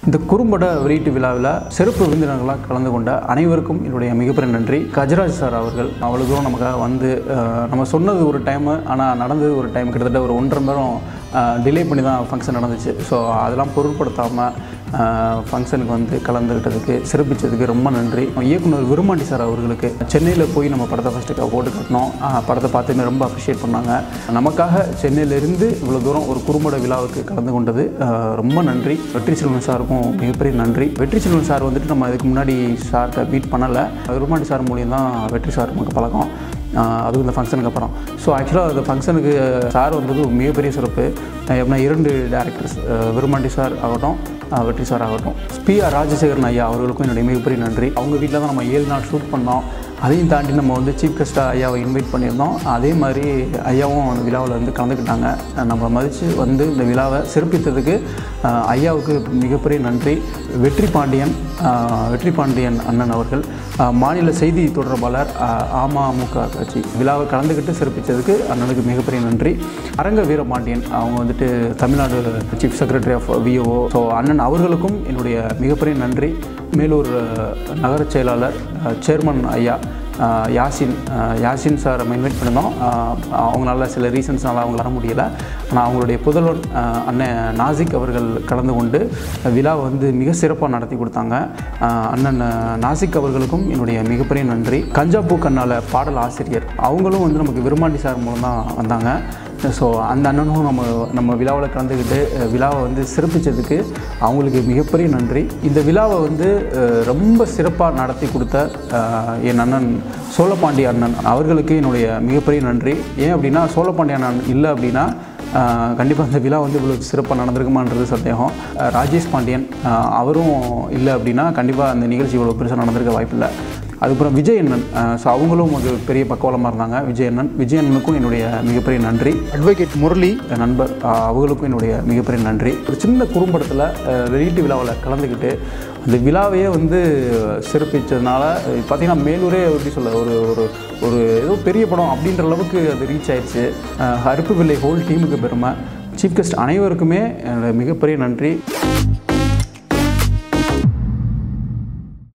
இந்த குறும்பட வெளியீட்டு விழாவில் சிறப்பு விருந்தினர்களாக கலந்து கொண்ட அனைவருக்கும் என்னுடைய மிகப்பெரிய நன்றி கஜராஜ் சார் அவர்கள் அவ்வளோ தூரம் நமக்காக வந்து அஹ், நம்ம சொன்னது ஒரு டைமு ஆனால் நடந்தது ஒரு டைம் கிட்டத்தட்ட ஒரு ஒன்றரை மணி நேரம் டிலே பண்ணி தான் ஃபங்க்ஷன் நடந்துச்சு ஸோ அதெல்லாம் பொருட்படுத்தாமல் ஃபங்க்ஷனுக்கு வந்து கலந்துக்கிட்டதுக்கு சிறப்பிச்சதுக்கு ரொம்ப நன்றி இயக்குனர் விருமாண்டி சார் அவர்களுக்கு சென்னையில் போய் நம்ம படத்தை ஃபஸ்ட்டு போட்டு கட்டினோம் அஹ், படத்தை பார்த்துன்னு ரொம்ப அப்ரிஷியேட் பண்ணாங்க நமக்காக சென்னையிலேருந்து இவ்வளோ தூரம் ஒரு குறும்பட விழாவுக்கு கலந்து கொண்டது அஹ், ரொம்ப நன்றி வெற்றி செல்வன் சாருக்கும் மிகப்பெரிய நன்றி வெற்றி செல்வன் சார் வந்துட்டு நம்ம இதுக்கு முன்னாடி சார்கிட்ட மீட் பண்ணலை விருமாண்டி சார் மூலியம் தான் வெற்றி சார் நமக்கு பழக்கம் ஆஹ் அதுவும் இந்த ஃபங்க்ஷனுக்கு அப்புறம் ஸோ ஆக்சுவலாக அந்த ஃபங்க்ஷனுக்கு சார் வந்தது ஒரு மிகப்பெரிய சிறப்பு ஆஹ் எப்படின்னா இரண்டு டேரக்டர்ஸ் விருமாண்டி சார் ஆகட்டும் ஆஹ் வெற்றி சார் ஆகட்டும் பி ஆர் ராஜசேகரன் ஐயா அவர்களுக்கும் என்னுடைய மிகப்பெரிய நன்றி அவங்க வீட்டில் தான் நம்ம ஏழு நாள் ஷூட் பண்ணோம் அதையும் தாண்டி நம்ம வந்து சீஃப் கெஸ்ட்டாக ஐயாவை இன்வைட் பண்ணியிருந்தோம் அதே மாதிரி ஐயாவும் அந்த விழாவில் வந்து கலந்துக்கிட்டாங்க நம்மளை மதித்து வந்து இந்த விழாவை சிறப்பித்ததுக்கு ஆஹ் ஐயாவுக்கு மிகப்பெரிய நன்றி வெற்றி பாண்டியன் ஆஹ் வெற்றி பாண்டியன் அண்ணன் அவர்கள் ஆஹ் மாநில செய்தி தொடர்பாளர் ஆஹ் அமமுக கட்சி விழாவை கலந்துக்கிட்டு சிறப்பித்ததுக்கு அண்ணனுக்கு மிகப்பெரிய நன்றி அரங்க வீரபாண்டியன் அவங்க வந்துட்டு Tamil Nadu chief secretary of VO so அண்ணன் அவர்களுக்கும் என்னுடைய மிகப்பெரிய நன்றி மேலூர் ஆஹ், நகர செயலாளர் ஆஹ், சேர்மன் ஐயா ஆஹ், யாசின் ஆஹ், யாசின் சார் நம்ம இன்வைட் பண்ணியிருந்தோம் ஆஹ், அவங்களால சில ரீசன்ஸ்னால அவங்க வர முடியல ஆனால் அவங்களுடைய புதல்வர் ஆஹ், அண்ணன் நாசிக் அவர்கள் கலந்து கொண்டு விழாவை வந்து மிக சிறப்பாக நடத்தி கொடுத்தாங்க ஆஹ், அண்ணன் நாசிக் அவர்களுக்கும் என்னுடைய மிகப்பெரிய நன்றி கஞ்சாப்பூ கண்ணால பாடல் ஆசிரியர் அவங்களும் வந்து நமக்கு விருமாண்டி சார் மூலம் தான் வந்தாங்க ஸோ அந்த அண்ணனும் நம்ம நம்ம விழாவில் கலந்துக்கிட்டு அஹ், விழாவை வந்து சிறப்பித்ததுக்கு அவங்களுக்கு மிகப்பெரிய நன்றி இந்த விழாவை வந்து அஹ், ரொம்ப சிறப்பாக நடத்தி கொடுத்த அஹ், என் அண்ணன் சோழபாண்டி அண்ணன் அவர்களுக்கு என்னுடைய மிகப்பெரிய நன்றி ஏன் அப்படின்னா சோழபாண்டி அண்ணன் இல்லை அப்படின்னா கண்டிப்பாக அந்த விழா வந்து இவ்வளோ சிறப்பாக நடந்திருக்குமான்றது சந்தேகம் அஹ், ராஜேஷ் பாண்டியன் அஹ், அவரும் இல்லை அப்படின்னா கண்டிப்பாக அந்த நிகழ்ச்சி இவ்வளோ பெருசாக நடந்திருக்க வாய்ப்பில்லை அதுக்கப்புறம் விஜய் அண்ணன் ஸோ அவங்களும் ஒரு பெரிய பக்கவலமாக இருந்தாங்க விஜய் அண்ணன் விஜய் அண்ணனுக்கும் என்னுடைய மிகப்பெரிய நன்றி அட்வொகேட் முரளி என் நண்பர் அஹ், அவங்களுக்கும் என்னுடைய மிகப்பெரிய நன்றி ஒரு சின்ன குறும்படத்தில் வெளியீட்டு விழாவில் கலந்துக்கிட்டு அந்த விழாவையே வந்து சிறப்பித்ததுனால பார்த்திங்கன்னா மேலூரே எப்படி சொல்ல ஒரு ஒரு ஒரு ஏதோ பெரிய படம் அப்படின்ற அளவுக்கு அது ரீச் ஆயிடுச்சு அஹ், அருப்பு வில்லை ஹோல் டீமுக்கு பெருமை சீஃப் கெஸ்ட் அனைவருக்குமே என்னோட மிகப்பெரிய நன்றி